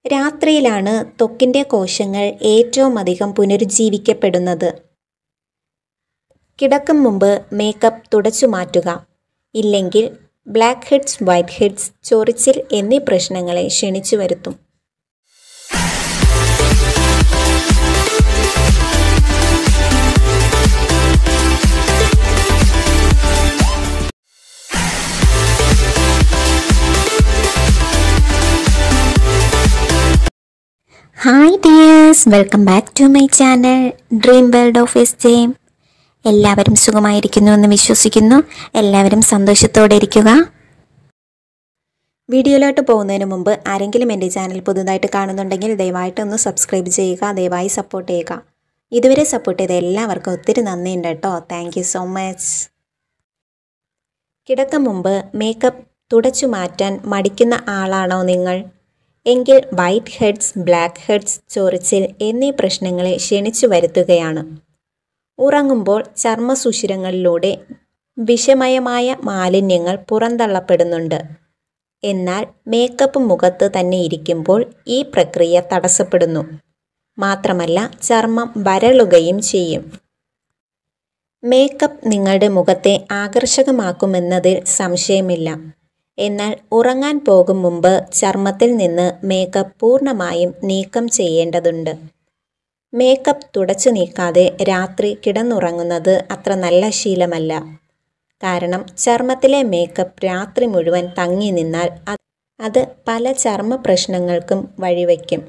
രാത്രിയിലാണ് ത്വക്കിൻ്റെ കോശങ്ങൾ ഏറ്റവും അധികം പുനരുജ്ജീവിക്കപ്പെടുന്നത് കിടക്കും മുമ്പ് മേക്കപ്പ് തുടച്ചു മാറ്റുക ഇല്ലെങ്കിൽ ബ്ലാക്ക് ഹെഡ്സ് വൈറ്റ് ഹെഡ്സ് ചൊറിച്ചിൽ എന്നീ പ്രശ്നങ്ങളെ ക്ഷണിച്ചു വരുത്തും hi dears welcome back to my channel dream world of S J എല്ലാവരും സുഖമായിരിക്കുന്നു എന്ന് വിശ്വസിക്കുന്നു എല്ലാവരും സന്തോഷത്തോടെ ഇരിക്കുക വീഡിയോയിലോട്ട് പോകുന്നതിന് മുമ്പ് ആരെങ്കിലും എൻ്റെ ചാനൽ പുതുതായിട്ട് കാണുന്നുണ്ടെങ്കിൽ ദയവായിട്ട് ഒന്ന് സബ്സ്ക്രൈബ് ചെയ്യുക ദയവായി സപ്പോർട്ട് ചെയ്യുക ഇതുവരെ സപ്പോർട്ട് ചെയ്ത എല്ലാവർക്കും ഒത്തിരി നന്ദിയുണ്ട് കേട്ടോ താങ്ക് യു സോ മച്ച് കിടക്കും മുമ്പ് മേക്കപ്പ് തുടച്ചു മാറ്റാൻ മടിക്കുന്ന ആളാണോ നിങ്ങൾ എങ്കിൽ വൈറ്റ് ഹെഡ്സ് ബ്ലാക്ക് ഹെഡ്സ് ചൊറിച്ചിൽ എന്നീ പ്രശ്നങ്ങളെ ക്ഷണിച്ചു വരുത്തുകയാണ് ഉറങ്ങുമ്പോൾ ചർമ്മസുഷിരങ്ങളിലൂടെ വിഷമയമായ മാലിന്യങ്ങൾ പുറന്തള്ളപ്പെടുന്നുണ്ട് എന്നാൽ മേക്കപ്പ് മുഖത്ത് തന്നെ ഇരിക്കുമ്പോൾ ഈ പ്രക്രിയ തടസ്സപ്പെടുന്നു മാത്രമല്ല ചർമ്മം വരളുകയും ചെയ്യും മേക്കപ്പ് നിങ്ങളുടെ മുഖത്തെ ആകർഷകമാക്കുമെന്നതിൽ സംശയമില്ല എന്നാൽ ഉറങ്ങാൻ പോകും മുമ്പ് ചർമ്മത്തിൽ നിന്ന് മേക്കപ്പ് പൂർണ്ണമായും നീക്കം ചെയ്യേണ്ടതുണ്ട് മേക്കപ്പ് തുടച്ചു നീക്കാതെ രാത്രി കിടന്നുറങ്ങുന്നത് അത്ര നല്ല ശീലമല്ല കാരണം ചർമ്മത്തിലെ മേക്കപ്പ് രാത്രി മുഴുവൻ തങ്ങി നിന്നാൽ അത് പല ചർമ്മ പ്രശ്നങ്ങൾക്കും വഴിവെക്കും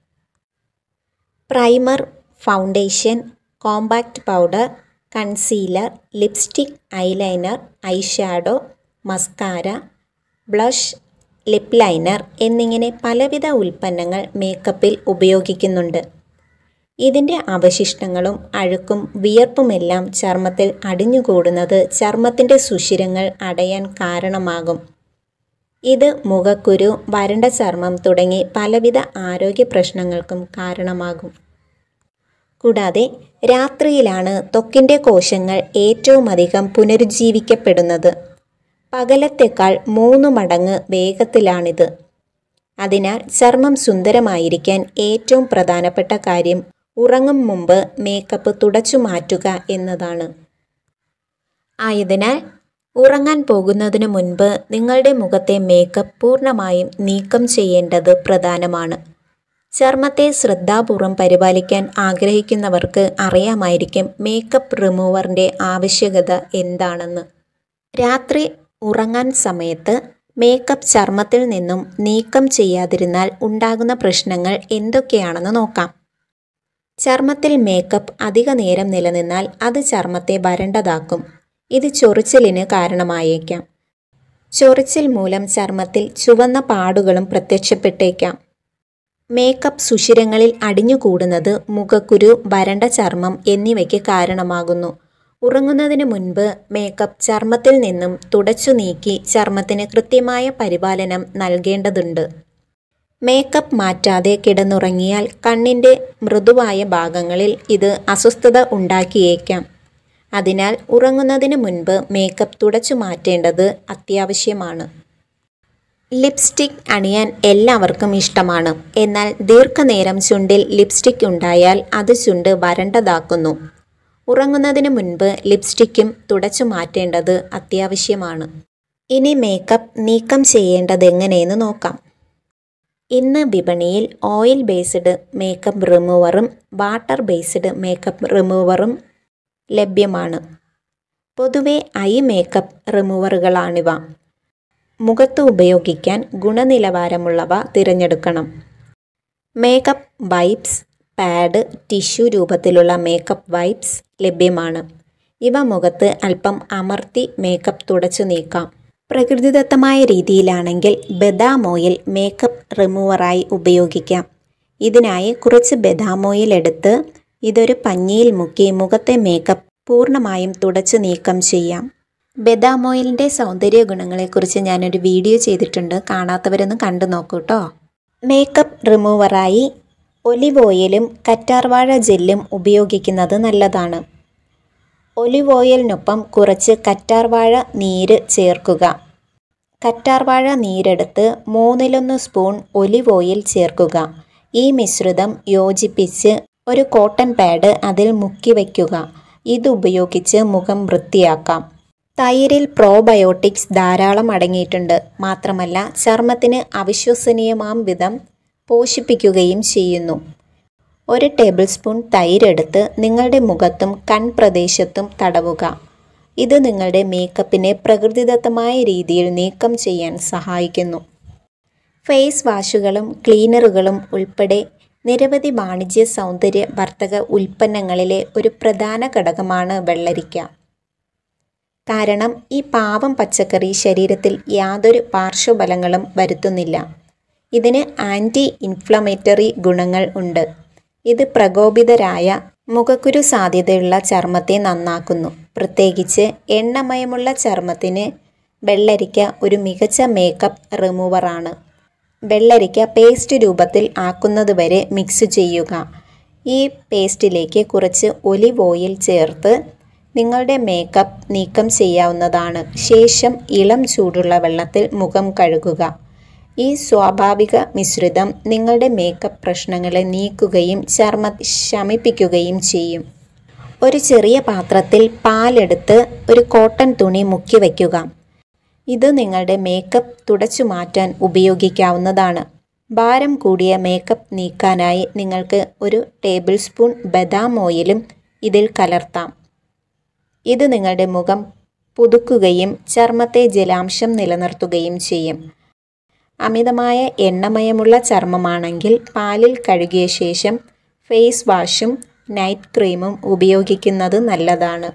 primer foundation compact powder concealer lipstick eyeliner eyeshadow mascara blush lip liner എന്നിങ്ങനെ പലവിധ ഉൽപ്പന്നങ്ങൾ മേക്കപ്പിൽ ഉപയോഗിക്കുന്നുണ്ട് ഇതിൻ്റെ അവശിഷ്ടങ്ങളും അഴുക്കും വിയർപ്പുമെല്ലാം ചർമ്മത്തിൽ അടിഞ്ഞുകൂടുന്നത് ചർമ്മത്തിൻ്റെ സുഷിരങ്ങൾ അടയാൻ കാരണമാകും ഇത് മുഖക്കുരു വരണ്ട ചർമ്മം തുടങ്ങി പലവിധ ആരോഗ്യ പ്രശ്നങ്ങൾക്കും കാരണമാകും കൂടാതെ രാത്രിയിലാണ് ത്വക്കിൻ്റെ കോശങ്ങൾ ഏറ്റവും അധികം പുനരുജ്ജീവിക്കപ്പെടുന്നത് പകലത്തേക്കാൾ മൂന്ന് മടങ്ങ് വേഗത്തിലാണിത് അതിനാൽ ചർമ്മം സുന്ദരമായിരിക്കാൻ ഏറ്റവും പ്രധാനപ്പെട്ട കാര്യം ഉറങ്ങും മുമ്പ് മേക്കപ്പ് തുടച്ചു മാറ്റുക എന്നതാണ് ആയതിനാൽ ഉറങ്ങാൻ പോകുന്നതിനു മുൻപ് നിങ്ങളുടെ മുഖത്തെ മേക്കപ്പ് പൂർണ്ണമായും നീക്കം ചെയ്യേണ്ടത് പ്രധാനമാണ് ചർമ്മത്തെ ശ്രദ്ധാപൂർവം പരിപാലിക്കാൻ ആഗ്രഹിക്കുന്നവർക്ക് അറിയാമായിരിക്കും മേക്കപ്പ് റിമൂവറിൻ്റെ ആവശ്യകത എന്താണെന്ന് രാത്രി ഉറങ്ങാൻ സമയത്ത് മേക്കപ്പ് ചർമ്മത്തിൽ നിന്നും നീക്കം ചെയ്യാതിരുന്നാൽ ഉണ്ടാകുന്ന പ്രശ്നങ്ങൾ എന്തൊക്കെയാണെന്ന് നോക്കാം ചർമ്മത്തിൽ മേക്കപ്പ് അധിക നേരം നിലനിന്നാൽ അത് ചർമ്മത്തെ വരണ്ടതാക്കും ഇത് ചൊറിച്ചിലിന് കാരണമായേക്കാം ചൊറിച്ചിൽ മൂലം ചർമ്മത്തിൽ ചുവന്ന പാടുകളും പ്രത്യക്ഷപ്പെട്ടേക്കാം മേക്കപ്പ് സുഷിരങ്ങളിൽ അടിഞ്ഞുകൂടുന്നത് മുഖക്കുരു വരണ്ട ചർമ്മം എന്നിവയ്ക്ക് കാരണമാകുന്നു ഉറങ്ങുന്നതിന് മുൻപ് മേക്കപ്പ് ചർമ്മത്തിൽ നിന്നും തുടച്ചു നീക്കി ചർമ്മത്തിന് കൃത്യമായ പരിപാലനം നൽകേണ്ടതുണ്ട് മേക്കപ്പ് മാറ്റാതെ കിടന്നുറങ്ങിയാൽ കണ്ണിൻ്റെ മൃദുവായ ഭാഗങ്ങളിൽ ഇത് അസ്വസ്ഥത ഉണ്ടാക്കിയേക്കാം അതിനാൽ ഉറങ്ങുന്നതിന് മുൻപ് മേക്കപ്പ് തുടച്ചു മാറ്റേണ്ടത് അത്യാവശ്യമാണ് ലിപ്സ്റ്റിക് അണിയാൻ എല്ലാവർക്കും ഇഷ്ടമാണ് എന്നാൽ ദീർഘനേരം ചുണ്ടിൽ ലിപ്സ്റ്റിക് ഉണ്ടായാൽ അത് ചുണ്ട് വരണ്ടതാക്കുന്നു ഉറങ്ങുന്നതിന് മുൻപ് ലിപ്സ്റ്റിക്കും തുടച്ചു മാറ്റേണ്ടത് അത്യാവശ്യമാണ് ഇനി മേക്കപ്പ് നീക്കം ചെയ്യേണ്ടത് എങ്ങനെയെന്ന് നോക്കാം ഇന്ന് വിപണിയിൽ ഓയിൽ ബേസ്ഡ് മേക്കപ്പ് റിമൂവറും വാട്ടർ ബേസ്ഡ് മേക്കപ്പ് റിമൂവറും ലഭ്യമാണ് പൊതുവെ ഐ മേക്കപ്പ് റിമൂവറുകളാണിവ മുഖത്ത് ഉപയോഗിക്കാൻ ഗുണനിലവാരമുള്ളവ തിരഞ്ഞെടുക്കണം മേക്കപ്പ് വൈപ്സ് പാഡ് ടിഷ്യൂ രൂപത്തിലുള്ള മേക്കപ്പ് വൈപ്സ് ലഭ്യമാണ് ഇവ മുഖത്ത് അല്പം അമർത്തി മേക്കപ്പ് തുടച്ചു നീക്കാം പ്രകൃതിദത്തമായ രീതിയിലാണെങ്കിൽ ബദാം ഓയിൽ മേക്കപ്പ് റിമൂവറായി ഉപയോഗിക്കാം ഇതിനായി കുറച്ച് ബദാം ഓയിൽ എടുത്ത് ഇതൊരു പഞ്ഞിയിൽ മുക്കി മുഖത്തെ മേക്കപ്പ് പൂർണ്ണമായും തുടച്ചു നീക്കം ചെയ്യാം ബദാം ഓയിലിൻ്റെ സൗന്ദര്യ ഗുണങ്ങളെക്കുറിച്ച് ഞാനൊരു വീഡിയോ ചെയ്തിട്ടുണ്ട് കാണാത്തവരൊന്ന് കണ്ടു നോക്കൂ കേട്ടോ മേക്കപ്പ് റിമൂവറായി ഒലിവ് ഓയിലും കറ്റാർവാഴ ജെല്ലും ഉപയോഗിക്കുന്നത് നല്ലതാണ് ഒലിവ് ഓയിലിനൊപ്പം കുറച്ച് കറ്റാർവാഴ നീര് ചേർക്കുക കറ്റാർവാഴ നീരെടുത്ത് മൂന്നിലൊന്ന് സ്പൂൺ ഒലിവ് ഓയിൽ ചേർക്കുക ഈ മിശ്രിതം യോജിപ്പിച്ച് ഒരു കോട്ടൺ പാഡ് അതിൽ മുക്കി വയ്ക്കുക ഇതുപയോഗിച്ച് മുഖം വൃത്തിയാക്കാം തൈരിൽ പ്രോബയോട്ടിക്സ് ധാരാളം അടങ്ങിയിട്ടുണ്ട് മാത്രമല്ല ചർമ്മത്തിന് അവിശ്വസനീയമാം വിധം പോഷിപ്പിക്കുകയും ചെയ്യുന്നു ഒരു ടേബിൾ സ്പൂൺ തൈരെടുത്ത് നിങ്ങളുടെ മുഖത്തും കൺപ്രദേശത്തും തടവുക ഇത് നിങ്ങളുടെ മേക്കപ്പിനെ പ്രകൃതിദത്തമായ രീതിയിൽ നീക്കം ചെയ്യാൻ സഹായിക്കുന്നു ഫേസ് വാഷുകളും ക്ലീനറുകളും ഉൾപ്പെടെ നിരവധി വാണിജ്യ സൗന്ദര്യ വർത്തക ഉൽപ്പന്നങ്ങളിലെ ഒരു പ്രധാന ഘടകമാണ് വെള്ളരിക്ക കാരണം ഈ പാവം പച്ചക്കറി ശരീരത്തിൽ യാതൊരു പാർശ്വഫലങ്ങളും വരുത്തുന്നില്ല ഇതിന് ആൻറ്റി ഇൻഫ്ലമേറ്ററി ഗുണങ്ങൾ ഉണ്ട് ഇത് പ്രകോപിതരായ മുഖക്കുരു സാധ്യതയുള്ള ചർമ്മത്തെ നന്നാക്കുന്നു പ്രത്യേകിച്ച് എണ്ണമയമുള്ള ചർമ്മത്തിന് വെള്ളരിക്ക ഒരു മികച്ച മേക്കപ്പ് റിമൂവറാണ് വെള്ളരിക്ക പേസ്റ്റ് രൂപത്തിൽ ആക്കുന്നതുവരെ മിക്സ് ചെയ്യുക ഈ പേസ്റ്റിലേക്ക് കുറച്ച് ഒലിവ് ഓയിൽ ചേർത്ത് നിങ്ങളുടെ മേക്കപ്പ് നീക്കം ചെയ്യാവുന്നതാണ് ശേഷം ഇളം ചൂടുള്ള വെള്ളത്തിൽ മുഖം കഴുകുക ഈ സ്വാഭാവിക മിശ്രിതം നിങ്ങളുടെ മേക്കപ്പ് പ്രശ്നങ്ങളെ നീക്കുകയും ചർമ്മ ശമിപ്പിക്കുകയും ചെയ്യും ഒരു ചെറിയ പാത്രത്തിൽ പാലെടുത്ത് ഒരു കോട്ടൺ തുണി മുക്കി വയ്ക്കുക ഇത് നിങ്ങളുടെ മേക്കപ്പ് തുടച്ചു മാറ്റാൻ ഉപയോഗിക്കാവുന്നതാണ് ഭാരം കൂടിയ മേക്കപ്പ് നീക്കാനായി നിങ്ങൾക്ക് ഒരു ടേബിൾ സ്പൂൺ ബദാം ഓയിലും ഇതിൽ കലർത്താം ഇത് നിങ്ങളുടെ മുഖം പുതുക്കുകയും ചർമ്മത്തെ ജലാംശം നിലനിർത്തുകയും ചെയ്യും അമിതമായ എണ്ണമയമുള്ള ചർമ്മമാണെങ്കിൽ പാലിൽ കഴുകിയ ശേഷം ഫേസ് വാഷും നൈറ്റ് ക്രീമും ഉപയോഗിക്കുന്നത് നല്ലതാണ്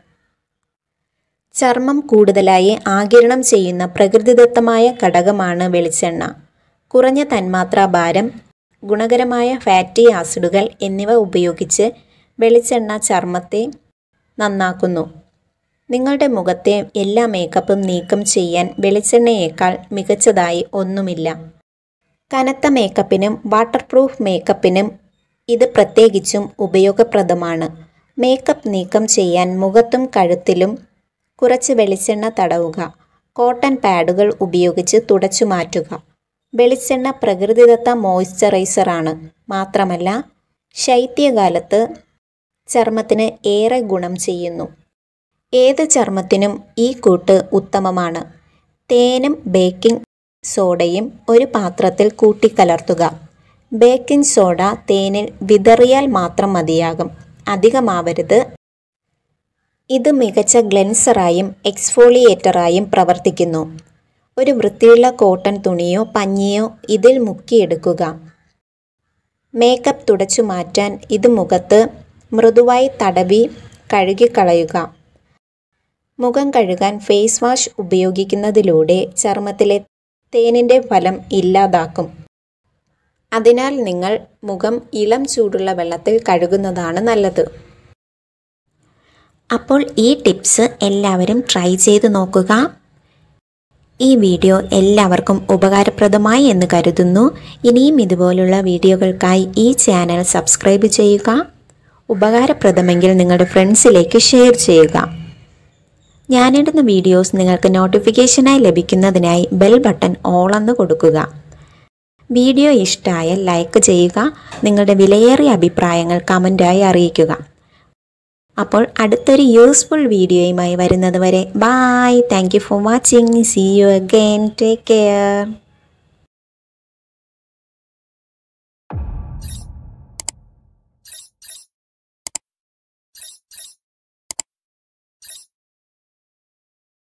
ചർമ്മം കൂടുതലായി ആകിരണം ചെയ്യുന്ന പ്രകൃതിദത്തമായ ഘടകമാണ് വെളിച്ചെണ്ണ കുറഞ്ഞ തന്മാത്രാ ഭാരം ഗുണകരമായ ഫാറ്റി ആസിഡുകൾ എന്നിവ ഉപയോഗിച്ച് വെളിച്ചെണ്ണ ചർമ്മത്തെ നന്നാക്കുന്നു നിങ്ങളുടെ മുഖത്തെ എല്ലാ മേക്കപ്പും നീക്കം ചെയ്യാൻ വെളിച്ചെണ്ണയേക്കാൾ മികച്ചതായി ഒന്നുമില്ല കനത്ത മേക്കപ്പിനും വാട്ടർ പ്രൂഫ് മേക്കപ്പിനും ഇത് പ്രത്യേകിച്ചും ഉപയോഗപ്രദമാണ് മേക്കപ്പ് നീക്കം ചെയ്യാൻ മുഖത്തും കഴുത്തിലും കുറച്ച് വെളിച്ചെണ്ണ തടവുക കോട്ടൺ പാഡുകൾ ഉപയോഗിച്ച് തുടച്ചു മാറ്റുക വെളിച്ചെണ്ണ പ്രകൃതിദത്ത മോയ്സ്ചറൈസറാണ് മാത്രമല്ല ശൈത്യകാലത്ത് ചർമ്മത്തിന് ഏറെ ഗുണം ചെയ്യുന്നു ഏത് ചർമ്മത്തിനും ഈ കൂട്ട് ഉത്തമമാണ് തേനും ബേക്കിംഗ് സോഡയും ഒരു പാത്രത്തിൽ കൂട്ടിക്കലർത്തുക ബേക്കിംഗ് സോഡ തേനിൽ വിതറിയാൽ മാത്രം മതിയാകും അധികമാവരുത് ഇത് മികച്ച ഗ്ലെൻസറായും എക്സ്ഫോളിയേറ്ററായും പ്രവർത്തിക്കുന്നു ഒരു വൃത്തിയുള്ള കോട്ടൺ തുണിയോ പഞ്ഞിയോ ഇതിൽ മുക്കിയെടുക്കുക മേക്കപ്പ് തുടച്ചു മാറ്റാൻ ഇത് മുഖത്ത് മൃദുവായി തടവി കഴുകിക്കളയുക മുഖം കഴുകാൻ ഫേസ് വാഷ് ഉപയോഗിക്കുന്നതിലൂടെ ചർമ്മത്തിലെ തേനിൻ്റെ ഫലം ഇല്ലാതാക്കും അതിനാൽ നിങ്ങൾ മുഖം ഇളം ചൂടുള്ള വെള്ളത്തിൽ കഴുകുന്നതാണ് നല്ലത് അപ്പോൾ ഈ ടിപ്സ് എല്ലാവരും ട്രൈ ചെയ്ത് നോക്കുക ഈ വീഡിയോ എല്ലാവർക്കും ഉപകാരപ്രദമായി എന്ന് കരുതുന്നു ഇനിയും ഇതുപോലുള്ള വീഡിയോകൾക്കായി ഈ ചാനൽ സബ്സ്ക്രൈബ് ചെയ്യുക ഉപകാരപ്രദമെങ്കിൽ നിങ്ങളുടെ ഫ്രണ്ട്സിലേക്ക് ഷെയർ ചെയ്യുക ഞാനിടുന്ന വീഡിയോസ് നിങ്ങൾക്ക് നോട്ടിഫിക്കേഷനായി ലഭിക്കുന്നതിനായി ബെൽ ബട്ടൺ ഓൾ എന്ന് കൊടുക്കുക വീഡിയോ ഇഷ്ടമായാൽ ലൈക്ക് ചെയ്യുക നിങ്ങളുടെ വിലയേറിയ അഭിപ്രായങ്ങൾ കമൻറ്റായി അറിയിക്കുക അപ്പോൾ അടുത്തൊരു യൂസ്ഫുൾ വീഡിയോയുമായി വരുന്നത് വരെ bye thank you for watching see you again take care